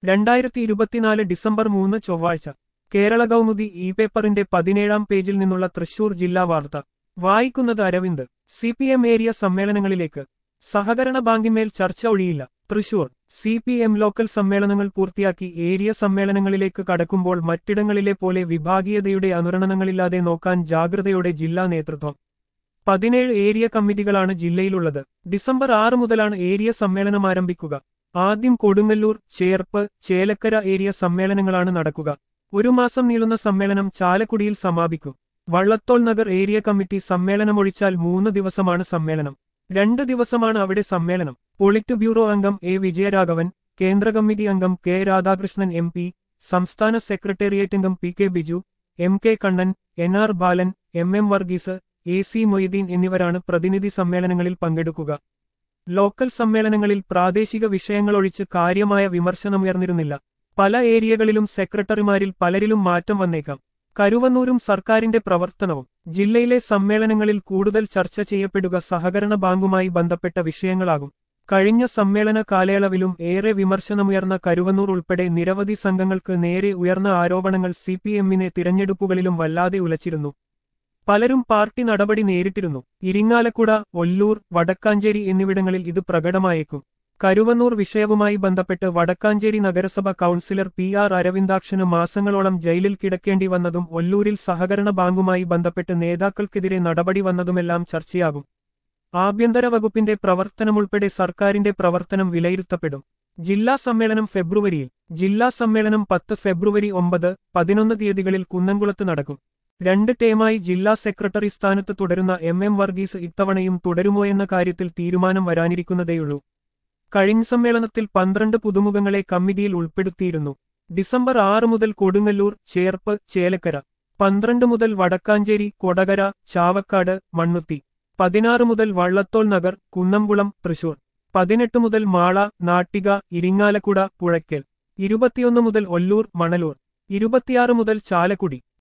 രണ്ടായിരത്തി ഇരുപത്തിനാല് ഡിസംബർ മൂന്ന് ചൊവ്വാഴ്ച കേരള കൗമുദി ഇ പേപ്പറിന്റെ പതിനേഴാം പേജിൽ നിന്നുള്ള തൃശൂർ ജില്ലാ വാർത്ത വായിക്കുന്നത് Aravind C P M area സമ്മേളനങ്ങളിലേക്ക് സഹകരണ ബാങ്കിന്മേൽ ചർച്ച ഒഴിയില്ല Thrissur C P M local സമ്മേളനങ്ങൾ പൂർത്തിയാക്കി ഏരിയ സമ്മേളനങ്ങളിലേക്ക് കടക്കുമ്പോൾ മറ്റിടങ്ങളിലെ പോലെ വിഭാഗീയതയുടെ അനുരണനങ്ങളില്ലാതെ നോക്കാൻ ജാഗ്രതയോടെ ജില്ലാ നേതൃത്വം പതിനേഴ് ഏരിയ കമ്മിറ്റികളാണ് ജില്ലയിലുള്ളത് ഡിസംബർ ആറ് മുതലാണ് ഏരിയ സമ്മേളനം ആരംഭിക്കുക ആദ്യം കൊടുങ്ങല്ലൂർ ചേർപ്പ് ചേലക്കര ഏരിയ സമ്മേളനങ്ങളാണ് നടക്കുക ഒരു മാസം നീളുന്ന സമ്മേളനം ചാലക്കുടിയിൽ സമാപിക്കും വള്ളത്തോൾ നഗർ ഏരിയ കമ്മിറ്റി സമ്മേളനമൊഴിച്ചാൽ മൂന്ന് ദിവസമാണ് സമ്മേളനം രണ്ട് ദിവസമാണ് അവിടെ സമ്മേളനം പൊളിറ്റ് ബ്യൂറോ അംഗം എ വിജയരാഘവൻ കേന്ദ്ര കമ്മിറ്റി അംഗം കെ രാധാകൃഷ്ണൻ എം പി സംസ്ഥാന സെക്രട്ടേറിയറ്റ് അംഗം P K Biju M K Kannan N R Balan M M Varghese A C Moideen എന്നിവരാണ് പ്രതിനിധി സമ്മേളനങ്ങളിൽ പങ്കെടുക്കുക ലോക്കൽ സമ്മേളനങ്ങളിൽ പ്രാദേശിക വിഷയങ്ങളൊഴിച്ച് കാര്യമായ വിമർശനമുയർന്നിരുന്നില്ല പല ഏരിയകളിലും സെക്രട്ടറിമാരിൽ പലരിലും മാറ്റം വന്നേക്കാം കരുവന്നൂരും സർക്കാരിന്റെ പ്രവർത്തനവും ജില്ലയിലെ സമ്മേളനങ്ങളിൽ കൂടുതൽ ചർച്ച ചെയ്യപ്പെടുക സഹകരണ ബാങ്കുമായി ബന്ധപ്പെട്ട വിഷയങ്ങളാകും കഴിഞ്ഞ സമ്മേളന കാലയളവിലും ഏറെ വിമർശനമുയർന്ന കരുവന്നൂർ ഉൾപ്പെടെ നിരവധി സംഘങ്ങൾക്ക് നേരെ ഉയർന്ന ആരോപണങ്ങൾ സി പി എമ്മിനെ തിരഞ്ഞെടുപ്പുകളിലും വല്ലാതെ ഉലച്ചിരുന്നു പലരും പാർട്ടി നടപടി നേരിട്ടിരുന്നു ഇരിങ്ങാലക്കുട ഒല്ലൂർ വടക്കാഞ്ചേരി എന്നിവിടങ്ങളിൽ ഇത് പ്രകടമായേക്കും കരുവന്നൂർ വിഷയവുമായി ബന്ധപ്പെട്ട് വടക്കാഞ്ചേരി നഗരസഭ കൗൺസിലർ പി ആർ അരവിന്ദാക്ഷന് മാസങ്ങളോളം ജയിലിൽ കിടക്കേണ്ടി വന്നതും ഒല്ലൂരിൽ സഹകരണ ബാങ്കുമായി ബന്ധപ്പെട്ട് നേതാക്കൾക്കെതിരെ നടപടി വന്നതുമെല്ലാം ചർച്ചയാകും ആഭ്യന്തര വകുപ്പിന്റെ പ്രവർത്തനമുൾപ്പെടെ സർക്കാരിന്റെ പ്രവർത്തനം വിലയിരുത്തപ്പെടും ജില്ലാ സമ്മേളനം ഫെബ്രുവരിയിൽ ജില്ലാ സമ്മേളനം പത്ത് ഫെബ്രുവരി ഒമ്പത് പതിനൊന്ന് തീയതികളിൽ കുന്നംകുളത്ത് നടക്കും രണ്ട് ടേമായി ജില്ലാ സെക്രട്ടറി സ്ഥാനത്ത് തുടരുന്ന എം എം വർഗീസ് ഇത്തവണയും തുടരുമോയെന്ന കാര്യത്തിൽ തീരുമാനം വരാനിരിക്കുന്നതേയുള്ളൂ കഴിഞ്ഞ സമ്മേളനത്തിൽ പന്ത്രണ്ട് പുതുമുഖങ്ങളെ കമ്മിറ്റിയിൽ ഉൾപ്പെടുത്തിയിരുന്നു ഡിസംബർ ആറ് മുതൽ കൊടുങ്ങല്ലൂർ ചേർപ്പ് ചേലക്കര പന്ത്രണ്ട് മുതൽ വടക്കാഞ്ചേരി കൊടകര ചാവക്കാട് മണ്ണുത്തി പതിനാറ് മുതൽ വള്ളത്തോൾ നഗർ കുന്നംകുളം തൃശൂർ പതിനെട്ട് മുതൽ മാള നാട്ടിക ഇരിങ്ങാലക്കുട പുഴയ്ക്കൽ ഇരുപത്തിയൊന്ന് മുതൽ ഒല്ലൂർ മണലൂർ ഇരുപത്തിയാറ് മുതൽ ചാലക്കുടി